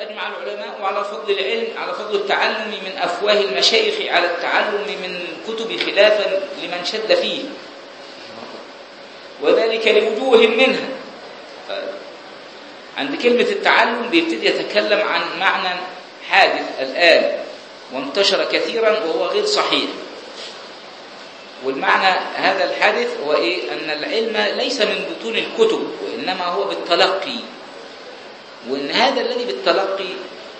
الأدب مع العلماء وعلى فضل العلم على فضل التعلم من أفواه المشايخ على التعلم من كتب خلافا لمن شد فيه وذلك لوجوه منها عند كلمة التعلم بيبتدي يتكلم عن معنى حادث الآن وانتشر كثيرا وهو غير صحيح والمعنى هذا الحادث هو إيه؟ أن العلم ليس من بطون الكتب وإنما هو بالتلقي وإن هذا الذي بالتلقي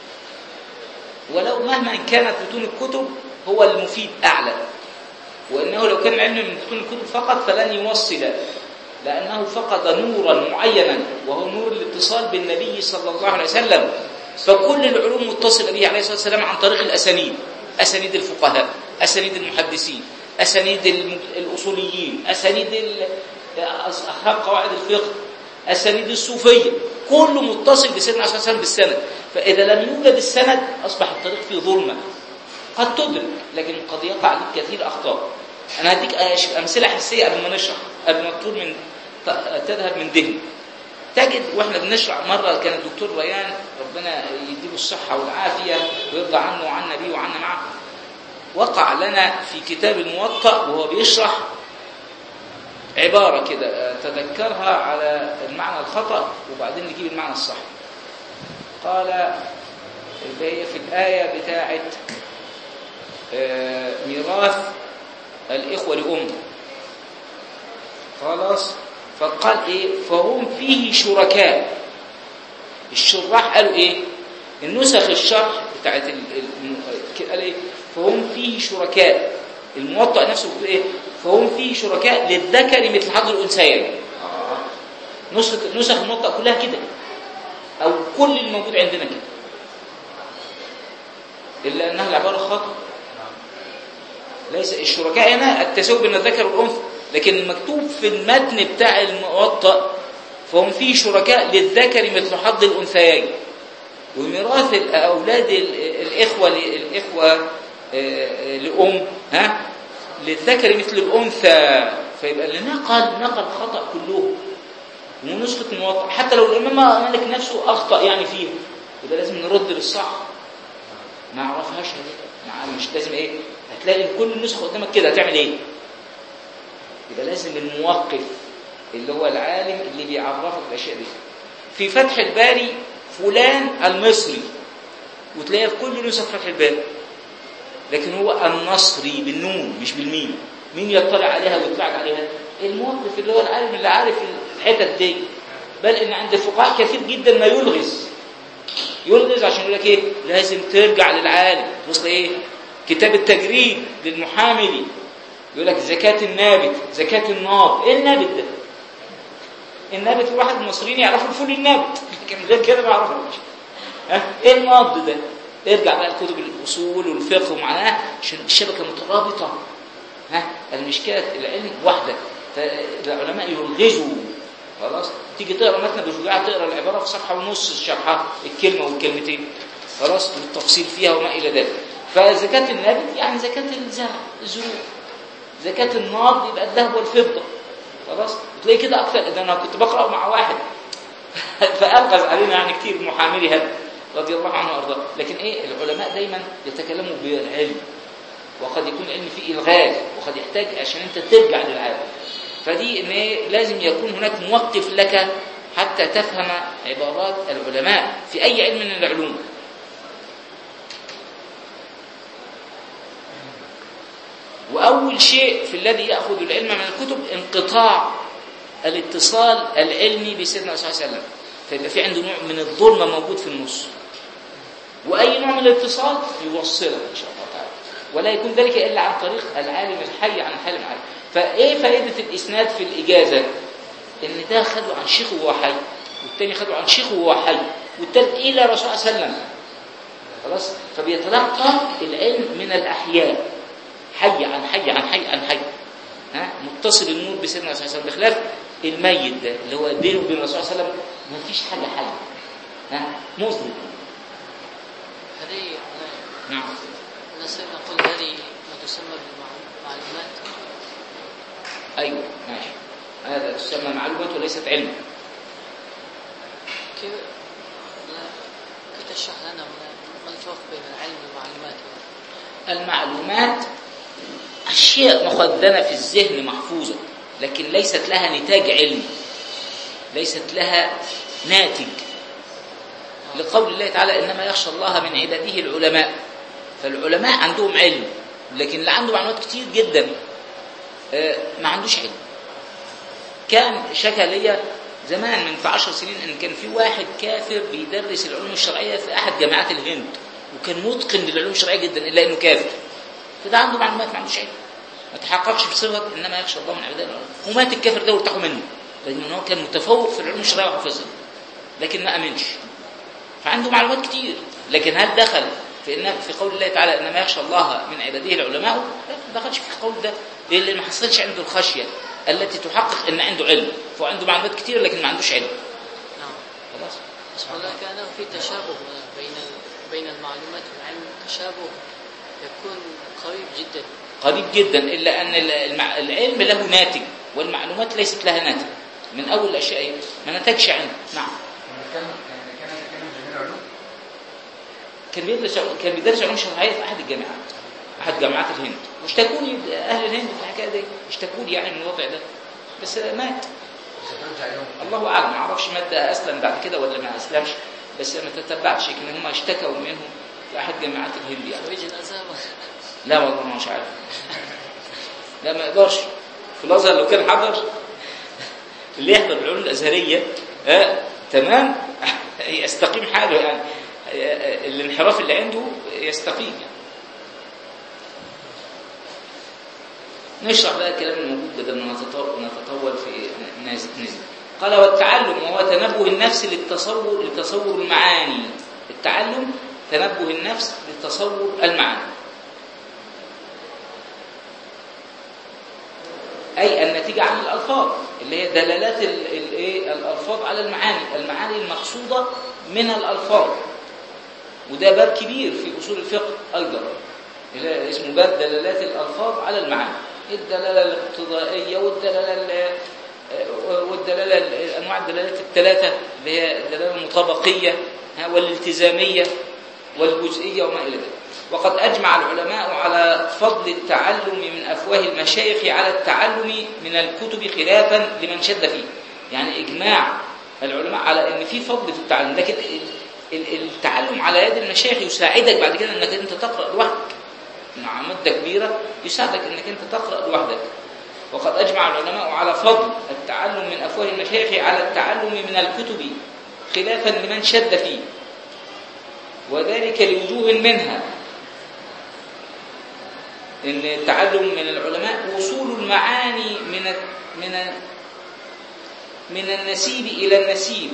ولو مهما كانت بطون الكتب هو المفيد أعلى وإنه لو كان العلم من بطون الكتب فقط فلن يوصل لأنه فقد نورا معينا وهو نور الاتصال بالنبي صلى الله عليه وسلم فكل العلوم متصلة به عليه الصلاة والسلام عن طريق الأسانيد أسانيد الفقهاء أسانيد المحدثين أسانيد الأصوليين أسانيد أصحاب قواعد الفقه أسانيد الصوفية كله متصل بسيدنا عليه الصلاة والسلام بالسند فإذا لم يوجد السند أصبح الطريق فيه ظلمة قد تدرك لكن قد يقع عليك كثير أخطاء أنا هديك أمثلة حسية قبل ما نشرح قبل ما تطول من تذهب من ذهني تجد واحنا بنشرح مرة كان الدكتور ريان ربنا يديله الصحة والعافية ويرضى عنه وعن النبي وعنا معه وقع لنا في كتاب الموطأ وهو بيشرح عبارة كده تذكرها على المعنى الخطأ وبعدين نجيب المعنى الصح قال اللي هي في الآية بتاعت ميراث الإخوة لأم خلاص فقال إيه فهم فيه شركاء الشراح قالوا إيه النسخ الشرح بتاعت ال... ال... قال إيه فهم فيه شركاء الموطأ نفسه بيقول إيه فهم فيه شركاء للذكر مثل حظ الأنثيين نسخ نسخ الموطأ كلها كده أو كل الموجود عندنا كده إلا أنها العبارة خطأ ليس الشركاء هنا التساوي بين الذكر والأنثى لكن المكتوب في المتن بتاع الموطأ فهم فيه شركاء للذكر مثل حظ الأنثيين وميراث الأولاد الإخوة الإخوة لأم ها للذكر مثل الأنثى فيبقى اللي نقل نقل خطأ كله ونسخة الموطأ حتى لو الإمام مالك نفسه أخطأ يعني فيها يبقى لازم نرد للصح ما عرفهاش مع مش لازم إيه هتلاقي كل النسخ قدامك كده هتعمل إيه يبقى لازم الموقف اللي هو العالم اللي بيعرفك الاشياء دي في فتح الباري فلان المصري وتلاقيها في كل نسخ فتح الباري لكن هو النصري بالنون مش بالميم مين يطلع عليها ويطلع عليها الموقف اللي هو العالم اللي عارف الحتت دي بل ان عند الفقهاء كثير جدا ما يلغز يلغز عشان يقول لك ايه لازم ترجع للعالم توصل ايه كتاب التجريد للمحاملي يقول لك زكاة النابت زكاة النار ايه النابت ده النابت الواحد المصريين يعرفوا الفول النابت لكن غير كده ما يعرفوش ها ايه النبض ده ارجع بقى لكتب الاصول والفقه ومعناها عشان الشبكه مترابطه ها المشكله العلم واحده فالعلماء يلغزوا خلاص تيجي تقرا متن بشجاع تقرا العباره في صفحه ونص شرحها الكلمه والكلمتين خلاص والتفصيل فيها وما الى ذلك فزكاه النابت يعني زكاه الزرع الزروع زكاه النار يبقى الذهب والفضه خلاص تلاقي كده اكثر اذا انا كنت بقرا مع واحد فالغز علينا يعني كتير محاملي هذا رضي الله عنه وارضاه لكن ايه العلماء دايما يتكلموا بالعلم وقد يكون العلم فيه الغاز وقد يحتاج عشان انت ترجع للعالم فدي ان إيه لازم يكون هناك موقف لك حتى تفهم عبارات العلماء في اي علم من العلوم واول شيء في الذي ياخذ العلم من الكتب انقطاع الاتصال العلمي بسيدنا صلى الله عليه وسلم فيبقى في عنده نوع من الظلمه موجود في النص واي نوع من الاتصال يوصلك ان شاء الله تعالى ولا يكون ذلك الا عن طريق العالم الحي عن الحالم الحي فايه فائده الاسناد في الاجازه ان ده خده عن شيخه وهو حي والتاني خده عن شيخه وهو حي والتالت الى رسول الله صلى الله عليه وسلم خلاص فبيتلقى العلم من الاحياء حي عن حي عن حي عن حي ها متصل النور بسيدنا صلى الله عليه وسلم بخلاف الميت ده اللي هو بينه وبين الرسول صلى الله عليه وسلم ما فيش حاجه حيه ها مظلم هذه نعم الناس نقول هذه ما تسمى بالمعلومات ايوه ماشي هذا تسمى معلومات وليست علما كيف لا تشرح لنا ما- ما الفرق بين العلم والمعلومات المعلومات أشياء مخزنة في الذهن محفوظة لكن ليست لها نتاج علمي ليست لها ناتج لقول الله تعالى إنما يخشى الله من عباده العلماء فالعلماء عندهم علم لكن اللي عنده معلومات كتير جدا آه، ما عندوش علم كان شكى ليا زمان من في عشر سنين ان كان في واحد كافر بيدرس العلوم الشرعيه في احد جامعات الهند وكان متقن للعلوم الشرعيه جدا الا انه كافر فده عنده معلومات ما عندوش علم ما تحققش في صفه انما يخشى الله من عباده العلماء ومات الكافر ده وارتاحوا منه لان هو كان متفوق في العلوم الشرعيه وحافظها لكن ما امنش فعنده معلومات كتير لكن هل دخل في إن في قول الله تعالى انما يخشى الله من عباده العلماء لا ما دخلش في القول ده ليه؟ لان ما حصلش عنده الخشيه التي تحقق ان عنده علم فهو عنده معلومات كتير لكن ما عندوش علم نعم خلاص بس والله كان في تشابه بين بين المعلومات والعلم تشابه يكون قريب جدا قريب جدا الا ان المع- العلم له ناتج والمعلومات ليست لها ناتج من اول الاشياء ما نتجش عنه نعم كان كان كان كان جميع العلوم كان بيدرس كان بيدرس علوم شرعيه في احد الجامعات احد جامعات الهند واشتكوا لي اهل الهند في الحكايه دي اشتكوا لي يعني من الوضع ده بس مات سافرت عليهم الله اعلم ما اعرفش مات ده اسلم بعد كده ولا ما اسلمش بس ما تتبعتش لكن هم اشتكوا منه في احد جامعات الهند يعني شوي جنازة لا والله ما مش عارف لا ما يقدرش في الازهر لو كان حضر اللي يحضر العلوم الازهريه آه تمام يستقيم حاله يعني آه، الانحراف اللي عنده يستقيم يعني. نشرح بقى الكلام الموجود بدل ما نتطو- نتطول في نازل نزل قال والتعلم وهو تنبه النفس للتصور لتصور المعاني التعلم تنبه النفس لتصور المعاني أي النتيجة عن الألفاظ اللي هي دلالات ال- ال- إيه؟ الألفاظ على المعاني المعاني المقصودة من الألفاظ وده باب كبير في أصول الفقه أيضا اللي هي اسمه باب دلالات الألفاظ على المعاني الدلالة الاقتضائية والدلالة ال- والدلالة ال- أنواع الدلالات الثلاثة اللي هي الدلالة المطابقية ها، والالتزامية والجزئية وما إلى ذلك وقد أجمع العلماء على فضل التعلم من أفواه المشايخ على التعلم من الكتب خلافا لمن شد فيه يعني إجماع العلماء على أن في فضل في التعلم لكن ال- ال- التعلم على يد المشايخ يساعدك بعد كده أنك أنت تقرأ لوحدك مع مدة كبيرة يساعدك أنك أنت تقرأ لوحدك وقد أجمع العلماء على فضل التعلم من أفواه المشايخ على التعلم من الكتب خلافا لمن شد فيه وذلك لوجوه منها ان التعلم من العلماء وصول المعاني من ال- من ال- من النسيب الى النسيب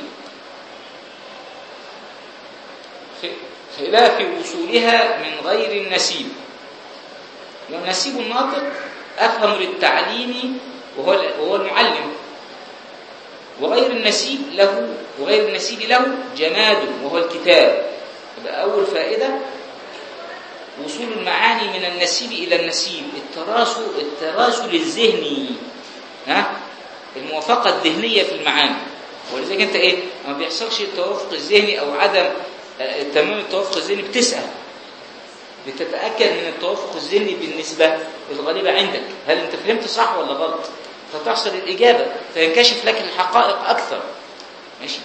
خ- خلاف وصولها من غير النسيب والنسيب الناطق افهم للتعليم وهو ال- وهو المعلم وغير النسيب له وغير النسيب له جماد وهو الكتاب يبقى اول فائده وصول المعاني من النسيب إلى النسيب التراسل التراسل الذهني ها الموافقة الذهنية في المعاني ولذلك أنت إيه ما بيحصلش التوافق الذهني أو عدم آه، تمام التوافق الذهني بتسأل لتتأكد من التوافق الذهني بالنسبة الغالبة عندك هل أنت فهمت صح ولا غلط فتحصل الإجابة فينكشف لك الحقائق أكثر ماشي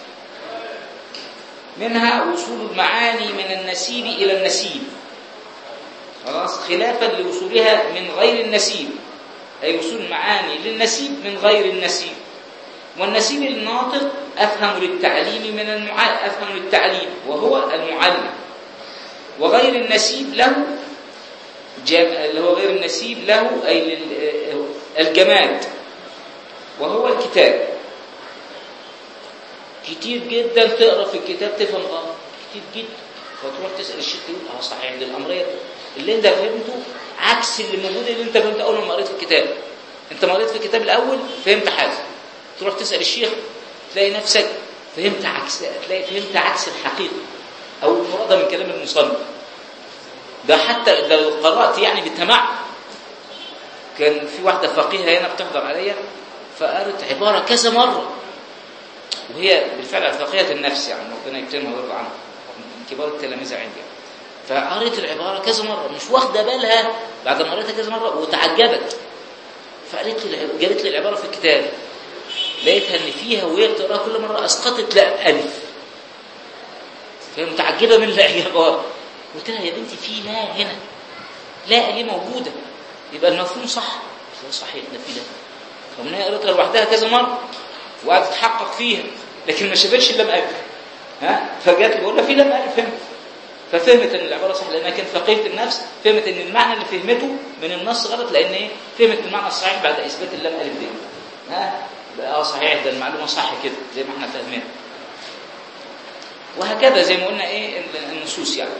منها وصول المعاني من النسيب إلى النسيب خلاص خلافا لوصولها من غير النسيب أي وصول المعاني للنسيب من غير النسيب والنسيب الناطق أفهم للتعليم من المع... أفهم للتعليم وهو المعلم وغير النسيب له جم... اللي هو غير النسيب له أي لل... الجماد وهو الكتاب كتير جدا تقرا في الكتاب تفهم غلط كتير جدا فتروح تسال الشيخ تقول اه صحيح دي الامريه اللي انت فهمته عكس اللي موجود اللي انت فهمته اول ما قريت في الكتاب انت ما قريت في الكتاب الاول فهمت حاجه تروح تسال الشيخ تلاقي نفسك فهمت عكس تلاقي فهمت عكس الحقيقه او المراد من كلام المصنف ده حتى لو قرات يعني بتمعن كان في واحده فقيهه هنا بتحضر عليا فقرت عباره كذا مره وهي بالفعل فقيهه النفس يعني ربنا يكرمها ويرضى عنها كبار التلاميذ عندي فقريت العباره كذا مره مش واخده بالها بعد ما قريتها كذا مره وتعجبت فقالت لي الع- جابت لي العباره في الكتاب لقيتها ان فيها وهي بتقراها كل مره اسقطت لا الف فهي متعجبه من العباره قلت لها يا بنتي في لا هنا لا دي موجوده يبقى المفهوم صح قلت لها صحيح ده في ده فمن هي قريتها لوحدها كذا مره وقعدت تحقق فيها لكن ما شافتش اللام الف ها فجت بقول لها في لام الف هنا ففهمت ان العباره صح لانها كانت فقيهه النفس فهمت ان المعنى اللي فهمته من النص غلط لان ايه فهمت المعنى الصحيح بعد اثبات اللام الف دي ها بقى اه صحيح ده المعلومه صح كده زي ما احنا فاهمينها وهكذا زي ما قلنا ايه ال- النصوص يعني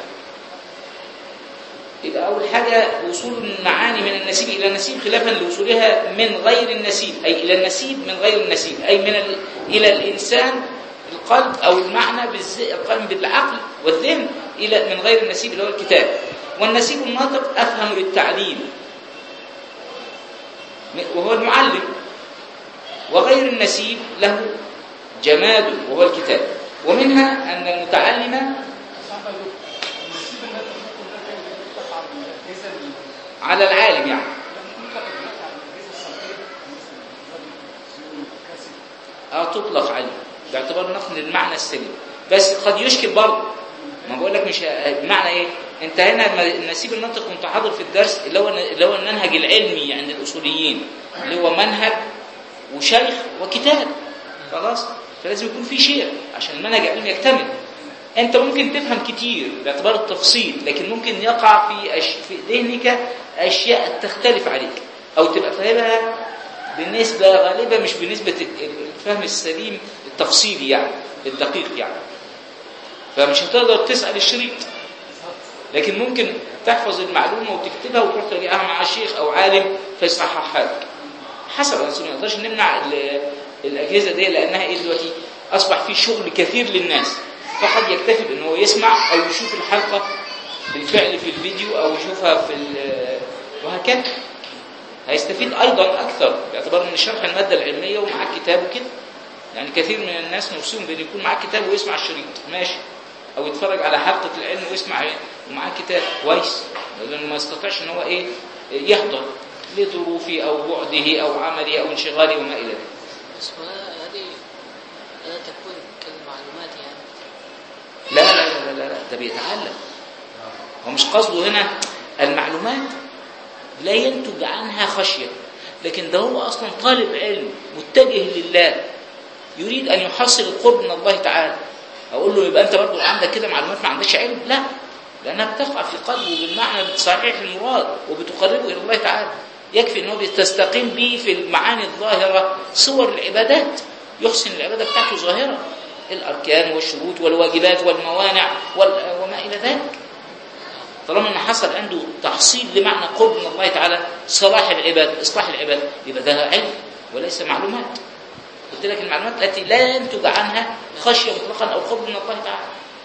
يبقى اول حاجه وصول المعاني من النسيب الى النسيب خلافا لوصولها من غير النسيب اي الى النسيب من غير النسيب اي من ال... الى الانسان القلب او المعنى بالز... القلب بالعقل والذهن الى من غير النسيب اللي هو الكتاب والنسيب الناطق افهم للتعليم وهو المعلم وغير النسيب له جماد وهو الكتاب ومنها ان المتعلم على العالم يعني اه تطلق عليه باعتبار نقل المعنى السليم بس قد يشكل برضه ما بقول لك مش بمعنى ايه انت هنا ما- النسيب الناطق وانت حاضر في الدرس اللي هو اللي هو المنهج العلمي عند الاصوليين اللي هو منهج وشيخ وكتاب خلاص فلازم يكون في شيخ عشان المنهج العلمي يكتمل انت ممكن تفهم كتير باعتبار التفصيل لكن ممكن يقع في أش... في ذهنك اشياء تختلف عليك او تبقى فاهمها بنسبه غالبه مش بنسبه ال- الفهم السليم التفصيلي يعني الدقيق يعني فمش هتقدر تسال الشريط لكن ممكن تحفظ المعلومه وتكتبها وتروح تراجعها مع شيخ او عالم فيصححها لك حسب أصل ما نقدرش نمنع ال- الاجهزه دي لانها ايه دلوقتي اصبح في شغل كثير للناس فقد يكتفي بان هو يسمع او يشوف الحلقه بالفعل في الفيديو او يشوفها في ال- وهكذا هيستفيد ايضا اكثر باعتبار ان شرح الماده العلميه ومعاه كتاب وكده يعني كثير من الناس نفسهم بان يكون معاه كتاب ويسمع الشريط ماشي او يتفرج على حلقه العلم ويسمع إيه؟ ومعاه كتاب كويس لانه ما يستطيعش ان هو ايه يحضر لظروفه او بعده او عمله او انشغاله وما الى ذلك بس هو هذه لا تكون كالمعلومات يعني لا لا لا لا, لا ده بيتعلم هو مش قصده هنا المعلومات لا ينتج عنها خشية لكن ده هو أصلا طالب علم متجه لله يريد أن يحصل القرب من الله تعالى أقول له يبقى أنت برضو عندك كده معلومات ما عندكش علم لا لأنها بتقع في قلبه بالمعنى الصحيح المراد وبتقربه إلى الله تعالى يكفي أنه بتستقيم به في المعاني الظاهرة صور العبادات يحسن العبادة بتاعته ظاهرة الأركان والشروط والواجبات والموانع وال- وما إلى ذلك طالما ان حصل عنده تحصيل لمعنى قرب من الله تعالى صلاح العباد اصلاح العباد يبقى ده علم وليس معلومات قلت لك المعلومات التي لا ينتج عنها خشيه مطلقا او قرب من الله تعالى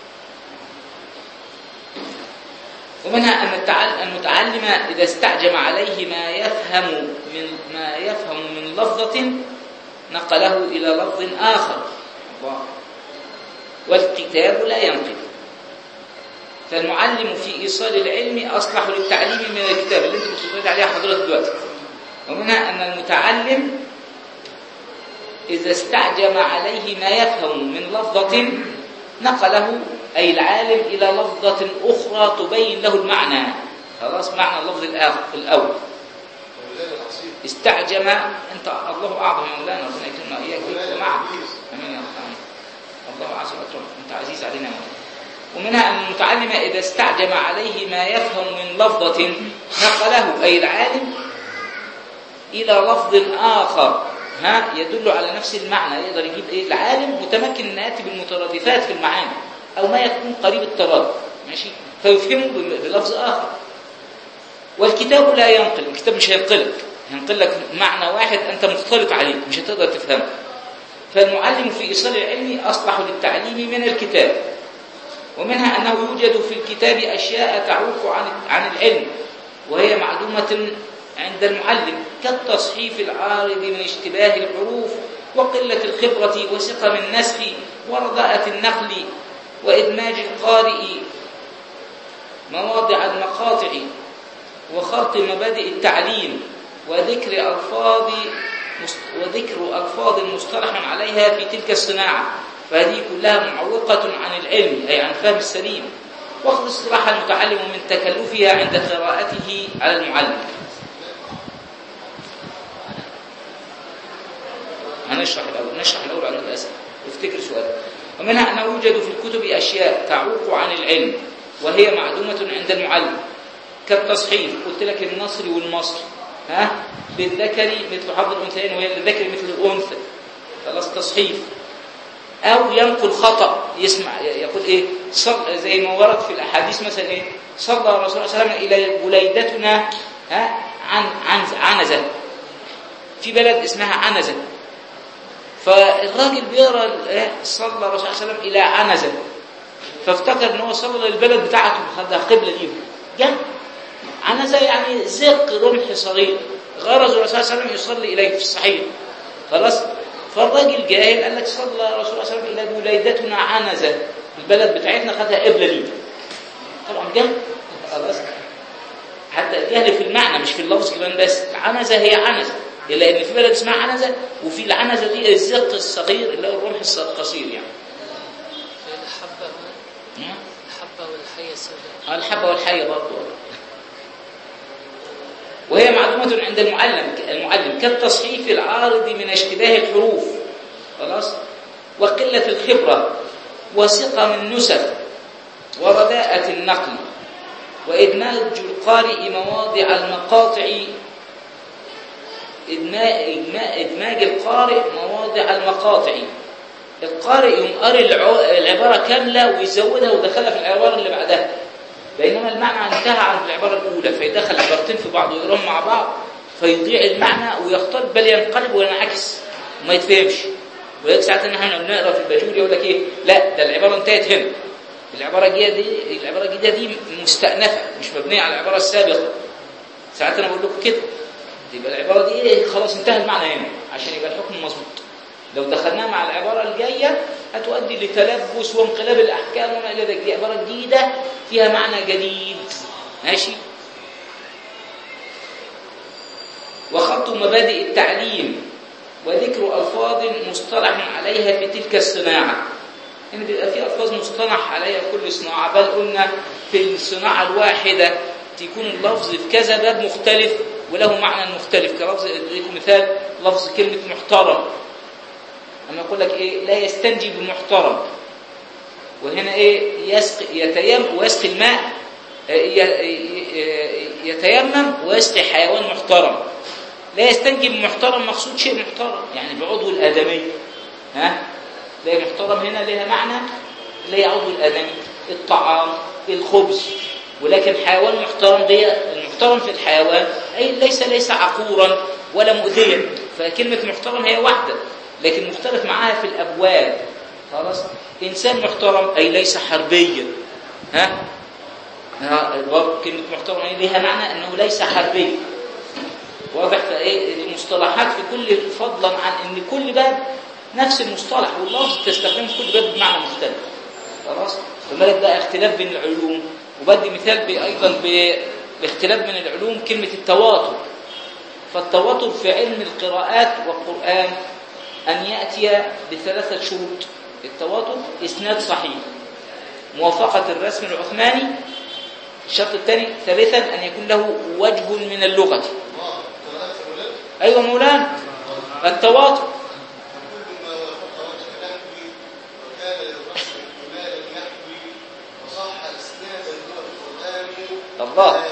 ومنها ان التعل- المتعلم اذا استعجم عليه ما يفهم من ما يفهم من لفظه نقله الى لفظ اخر الله والكتاب لا ينقل فالمعلم في ايصال العلم اصلح للتعليم من الكتاب اللي انت كنت بتقول عليها حضرتك دلوقتي ومنها ان المتعلم اذا استعجم عليه ما يفهم من لفظه نقله اي العالم الى لفظه اخرى تبين له المعنى خلاص معنى اللفظ الآخر- الاول استعجم انت الله اعظم يا مولانا ربنا يكرمنا واياك بك ومعك امين يا رب آمين. الله عز وجل انت عزيز علينا يا مولانا ومنها أن المتعلم إذا استعجم عليه ما يفهم من لفظة نقله أي العالم إلى لفظ آخر ها يدل على نفس المعنى يقدر يجيب إيه العالم متمكن أن يأتي بالمترادفات في المعاني أو ما يكون قريب الترادف ماشي فيفهمه بم- بلفظ آخر والكتاب لا ينقل الكتاب مش هينقلك هينقل لك معنى واحد أنت مختلط عليه مش هتقدر تفهمه فالمعلم في إيصال العلم أصلح للتعليم من الكتاب ومنها أنه يوجد في الكتاب أشياء تعوق عن عن العلم وهي معلومة عند المعلم كالتصحيف العارض من اشتباه الحروف وقلة الخبرة وسقم النسخ ورداءة النقل وإدماج القارئ مواضع المقاطع وخرط مبادئ التعليم وذكر ألفاظ مست- وذكر ألفاظ مصطلح عليها في تلك الصناعة فهذه كلها معوقة عن العلم أي عن الفهم السليم واخذ اصطلاح المتعلم من تكلفها عند قراءته على المعلم هنشرح الأول نشرح الأول عن الأسئلة وافتكر سؤال ومنها أنه يوجد في الكتب أشياء تعوق عن العلم وهي معدومة عند المعلم كالتصحيف قلت لك النصر والمصر ها للذكر مثل حظ الأنثيين وهي للذكر مثل الأنثى خلاص تصحيف أو ينقل خطأ يسمع يقول إيه صل زي ما ورد في الأحاديث مثلا إيه صلى الرسول صلى الله عليه وسلم إلى وليدتنا ها عن عن عنزة في بلد اسمها عنزة فالراجل بيقرا إيه؟ صلى الرسول صلى الله عليه وسلم الى عنزه فافتكر ان هو صلى للبلد بتاعته خدها قبله ليهم جنب عنزه يعني زق رمح صغير غرز الرسول صلى الله عليه وسلم يصلي اليه في الصحيح خلاص فالراجل جاهل قال لك صلى الرسول صلى الله عليه وسلم الى وليدتنا عنزه البلد بتاعتنا خدها قبله ليه طبعا جهل خلاص حتى الجهل في المعنى مش في اللفظ كمان بس عنزه هي عنزه الا ان في بلد اسمها عنزه وفي العنزه دي الزق الصغير اللي هو الرمح الص- القصير يعني الحبة هنا ها؟ الحبة والحية السوداء آه، الحبه والحيه برضه وهي معلومة عند المعلم المعلم كالتصحيف العارض من اشتباه الحروف خلاص وقلة الخبرة وسقم النسب ورداءة النقل وإدماج القارئ مواضع المقاطع إدماج, إدماج القارئ مواضع المقاطع القارئ يقوم قاري الع- العبارة كاملة ويزودها ويدخلها في العبارة اللي بعدها بينما المعنى انتهى عن العبارة الأولى فيدخل عبارتين في بعض ويقراهم مع بعض فيضيع المعنى ويختلط بل ينقلب وينعكس وما يتفهمش ولذلك ساعات ان احنا بنقرا في الباجور يقول لك ايه لا ده العباره انتهت هنا العباره الجديده دي العباره الجديده دي مستأنفه مش مبنيه على العباره السابقه ساعات انا بقول لكم كده يبقى العباره دي ايه خلاص انتهى المعنى هنا عشان يبقى الحكم مظبوط لو دخلناها مع العباره الجايه هتؤدي لتلبس وانقلاب الاحكام وما الى ذلك دي عباره جديده فيها معنى جديد ماشي وخط مبادئ التعليم وذكر ألفاظ مصطلح عليها في تلك الصناعة هنا بيبقى في ألفاظ مصطلح عليها كل صناعة بل قلنا في الصناعة الواحدة تكون اللفظ في كذا باب مختلف وله معنى مختلف كلفظ اديكم مثال لفظ كلمة محترم أما يقول لك إيه لا يستنجي بمحترم وهنا إيه يسقي يتيم ويسقي الماء آه، ي- ي- يتيمم ويسقي حيوان محترم لا يستنجي بمحترم مقصود شيء محترم يعني بعضو الآدمي ها لا محترم هنا لها معنى اللي هي عضو الآدمي الطعام الخبز ولكن حيوان محترم دي المحترم في الحيوان أي ليس ليس عقورا ولا مؤذيا فكلمة محترم هي واحدة لكن مختلف معاها في الأبواب خلاص إنسان محترم أي ليس حربيا ها ها برضه كلمة محترم هي لها معنى أنه ليس حربي واضح فايه المصطلحات في كل فضلا عن ان كل باب نفس المصطلح واللفظ تستخدمه في كل باب بمعنى مختلف خلاص فمالك بقى اختلاف بين العلوم وبدي مثال ب- ايضا ب- باختلاف بين العلوم كلمه التواتر فالتواتر في علم القراءات والقران ان ياتي بثلاثه شروط التواتر اسناد صحيح موافقه الرسم العثماني الشرط الثاني ثالثا ان يكون له وجه من اللغه ايوه مولانا التواتر الله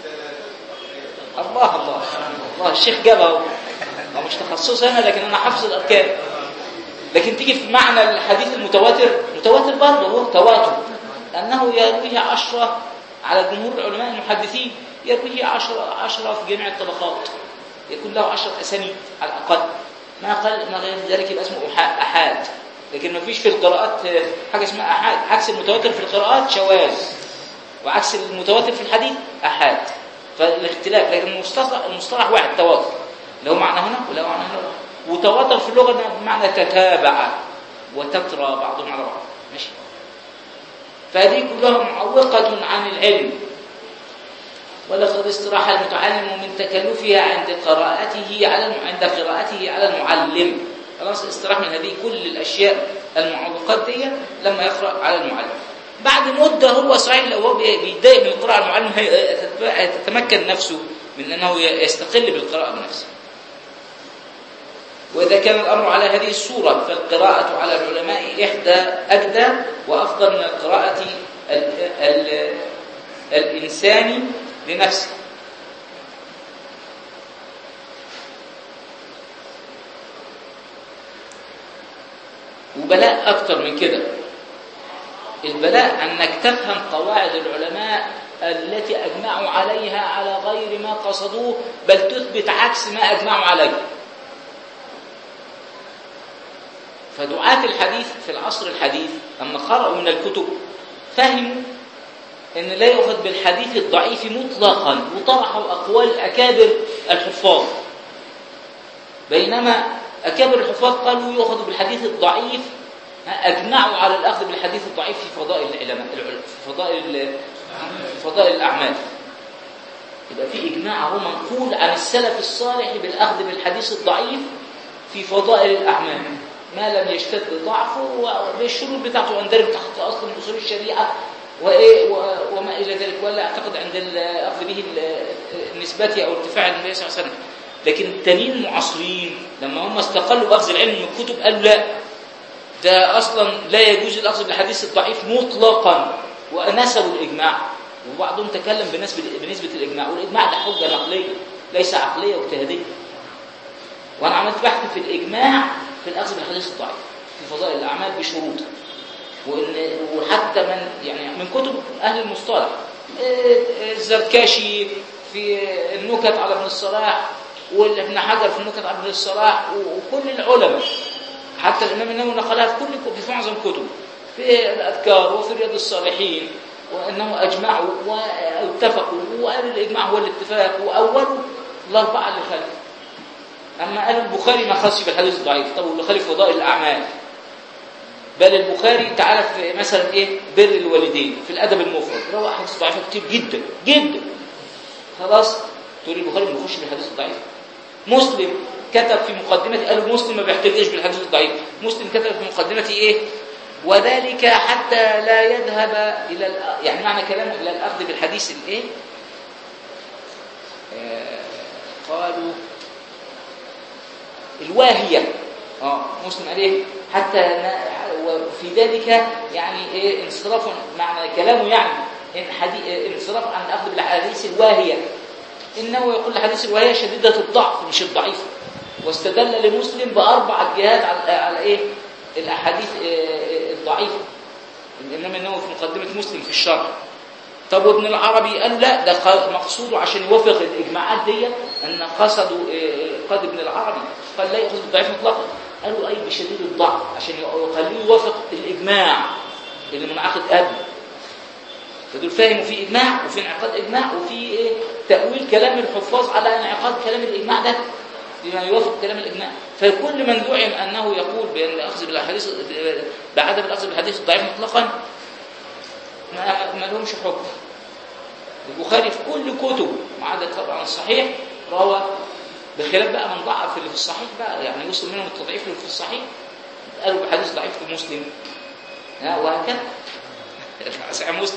الله الله الله الشيخ جابها اهو هو مش تخصص انا لكن انا حافظ الاركان لكن تيجي في معنى الحديث المتواتر متواتر برضه هو تواتر انه يرويه عشرة على جمهور العلماء المحدثين يرويه عشرة عشرة في جميع الطبقات يكون له عشرة أسانيد على الأقل ما أقل ما غير ذلك يبقى اسمه أحا- أحاد لكن ما فيش في القراءات آه، حاجة اسمها أحاد عكس المتواتر في القراءات شواذ وعكس المتواتر في الحديث أحاد فالاختلاف لكن المصطلح المصطلح واحد تواتر له معنى هنا وله معنى هنا وتواتر في اللغة ده بمعنى تتابع وتترى بعضهم على بعض ماشي فهذه كلها معوقة عن العلم ولقد استراح المتعلم من تكلفها عند قراءته على الم- عند قراءته على المعلم خلاص استراح من هذه كل الاشياء المعوقات دي لما يقرا على المعلم بعد مده هو صحيح لو هو بي- بيتضايق من القراءه على المعلم هي- هتتمكن نفسه من انه ي- يستقل بالقراءه بنفسه وإذا كان الأمر على هذه الصورة فالقراءة على العلماء إحدى أجدى وأفضل من القراءة ال ال الإنسان لنفسه وبلاء أكتر من كده البلاء أنك تفهم قواعد العلماء التي أجمعوا عليها على غير ما قصدوه بل تثبت عكس ما أجمعوا عليه فدعاة الحديث في العصر الحديث أما قرأوا من الكتب فهموا أن لا يؤخذ بالحديث الضعيف مطلقا وطرحوا أقوال أكابر الحفاظ بينما أكابر الحفاظ قالوا يؤخذ بالحديث الضعيف أجمعوا على الأخذ بالحديث الضعيف في فضائل العلماء في فضائل في فضائل الأعمال يبقى في إجماع هو منقول عن السلف الصالح بالأخذ بالحديث الضعيف في فضائل الأعمال ما لم يشتد ضعفه وبالشروط بتاعته يندرج تحت أصل من أصول الشريعة وإيه و- وما إلى ذلك ولا أعتقد عند الأخذ به ال- النسبة أو ارتفاع النبي صلى الله عليه وسلم لكن التانيين المعاصرين لما هم استقلوا بأخذ العلم من الكتب قالوا لا ده أصلا لا يجوز الأخذ بالحديث الضعيف مطلقا ونسبوا الإجماع وبعضهم تكلم بنسبة, بنسبة الإجماع والإجماع ده حجة نقلية ليس عقلية واجتهادية وأنا عملت بحث في الإجماع في الأخذ بالحديث الضعيف في فضائل الأعمال بشروطه وإن وحتى من يعني من كتب أهل المصطلح إيه، الزركاشي في النكت على ابن الصلاح وابن حجر في النكت على ابن الصلاح وكل العلماء حتى الإمام النووي نقلها في كل في معظم كتب في الأذكار وفي رياض الصالحين وأنه أجمعوا واتفقوا وقال الإجماع هو الاتفاق وأولوا الأربعة اللي خلفوا أما قال البخاري ما خصش بالحديث الضعيف طب واللي خالف فضائل الأعمال بل البخاري تعالى في مثلا إيه بر الوالدين في الأدب المفرد روى أحاديث ضعيفة كتير جدا جدا خلاص تقول البخاري ما بيخش بالحديث الضعيف مسلم كتب في مقدمة قالوا مسلم ما بيحتجش بالحديث الضعيف مسلم كتب في مقدمة إيه وذلك حتى لا يذهب إلى الأ- يعني معنى كلامه إلى الأخذ بالحديث الإيه آه، قالوا الواهية اه مسلم قال ايه حتى نا- وفي ذلك يعني ايه انصراف معنى كلامه يعني ان حدي... انصراف عن الاخذ بالاحاديث الواهيه انه يقول الحديث الواهيه شديده الضعف مش الضعيفه واستدل لمسلم باربع جهات على على ايه الاحاديث آه، الضعيفه الامام النووي في مقدمه مسلم في الشرح طب وابن العربي قال لا ده ق- مقصوده عشان يوافق الاجماعات دي ان قصدوا آه، قد ابن العربي قال لا ياخذ الضعيف مطلقا قالوا اي بشديد الضعف عشان يخليه يوافق الاجماع اللي منعقد قبله فدول فهموا في اجماع وفي انعقاد اجماع وفي ايه تاويل كلام الحفاظ على انعقاد كلام الاجماع ده بما يوافق كلام الاجماع فكل من زعم انه يقول بان الاخذ بالاحاديث بعدم الاخذ بالحديث الضعيف مطلقا ما ما لهمش حكم البخاري في كل كتبه ما عدا طبعا الصحيح روى بخلاف بقى من ضعف اللي في الصحيح بقى يعني وصل منهم التضعيف اللي في الصحيح قالوا بحديث ضعيف في مسلم ها وهكذا صحيح مسلم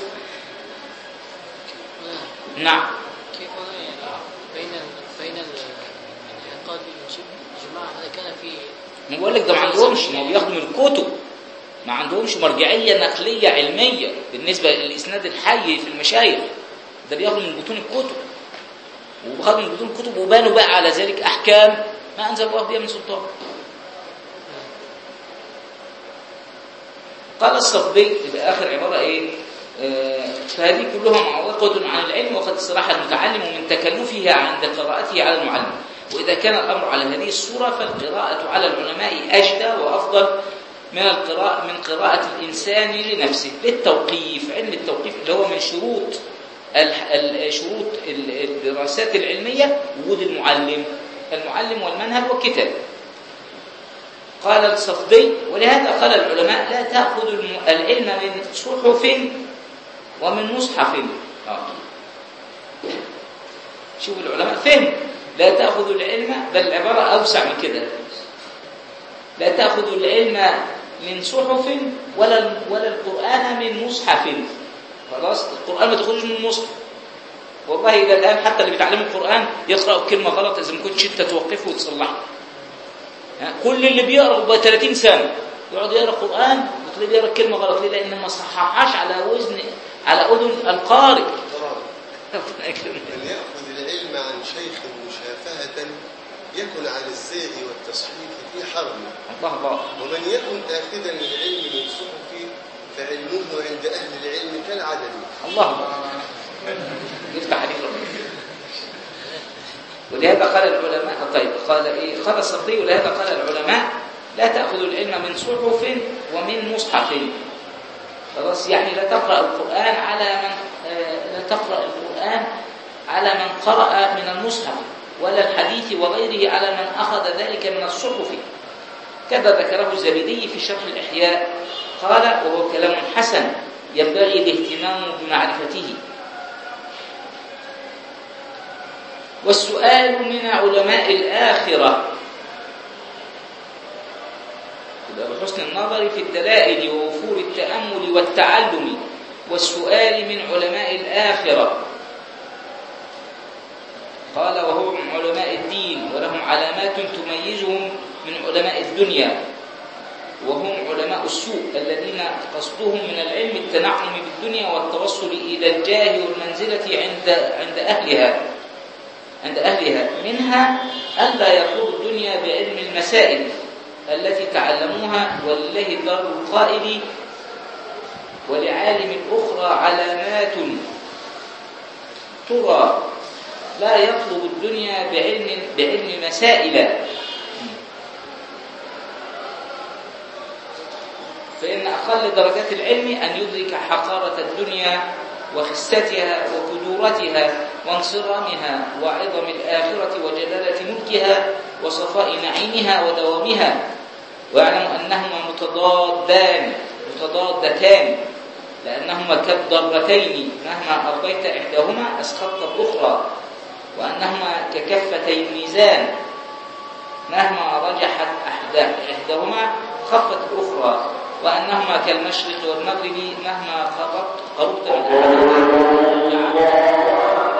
نعم كيف هنا يعني بين ال- بين ال- انعقاد الجماعة هذا كان في ما بقول لك ده ما عندهمش ما هو بياخدوا من الكتب ما عندهمش مرجعيه نقليه علميه بالنسبه للاسناد الحي في المشايخ ده بياخدوا من بطون الكتب وخدوا من بطون الكتب وبانوا بقى على ذلك احكام ما انزل الله بها من سلطان قال الصفدي يبقى اخر عباره ايه آه، فهذه كلها معوقة عن العلم وقد استراح المتعلم من تكلفها عند قراءته على المعلم وإذا كان الأمر على هذه الصورة فالقراءة على العلماء أجدى وأفضل من القراءة من قراءة الإنسان لنفسه للتوقيف علم التوقيف اللي هو من شروط ال- ال- شروط ال- الدراسات العلمية وجود المعلم المعلم والمنهج والكتاب قال الصفدي ولهذا قال العلماء لا تأخذ الم- العلم من صحف ومن مصحف آه. شوف العلماء فهم لا تأخذوا العلم بل العبارة أوسع من كده لا تأخذوا العلم من صحف ولا ولا القرآن من مصحف خلاص القرآن ما تخرجش من مصحف والله إلى الآن حتى اللي بيتعلموا القرآن يقرأوا كلمة غلط إذا ما كنتش أنت توقفه وتصلحه ها، كل اللي بيقرأ بقى 30 سنة يقعد يقرأ القرآن وتلاقيه بيقرأ كلمة غلط ليه؟ لأن ما صححهاش على وزن على أذن القارئ ربنا يكرمك. من يأخذ العلم عن شيخ مشافهة يكن عن الزيغ والتصحيف في حرم الله الله ومن يكن آخذا للعلم من صحف فعلمه عند أهل العلم كالعدم الله الله يفتح عليك ربنا ولهذا قال العلماء طيب قال ايه قال الصدي ولهذا قال العلماء لا تأخذوا العلم من صحف ومن مصحف خلاص يعني لا تقرأ القرآن على من آه، لا تقرأ القرآن على من قرأ من المصحف ولا الحديث وغيره على من أخذ ذلك من الصحف كذا ذكره الزبيدي في شرح الإحياء قال وهو كلام حسن ينبغي الاهتمام بمعرفته والسؤال من علماء الآخرة يبقى بحسن النظر في الدلائل ووفور التأمل والتعلم والسؤال من علماء الآخرة قال وهم علماء الدين ولهم علامات تميزهم من علماء الدنيا وهم علماء السوء الذين قصدهم من العلم التنعم بالدنيا والتوصل إلى الجاه والمنزلة عند عند أهلها عند أهلها منها ألا يطلب الدنيا بعلم المسائل التي تعلموها ولله دار القائل ولعالم الأخرى علامات ترى لا يطلب الدنيا بعلم بعلم مسائل فإن أقل درجات العلم أن يدرك حقارة الدنيا وخستها وكدورتها وانصرامها وعظم الآخرة وجلالة ملكها وصفاء نعيمها ودوامها ويعلم أنهما متضادان متضادتان لأنهما كالضرتين مهما أرضيت إحداهما أسقطت الأخرى وأنهما ككفتي الميزان مهما رجحت أحد- إحداهما خفت الأخرى وأنهما كالمشرق والمغرب مهما قربت قربت من أحدهما رجعت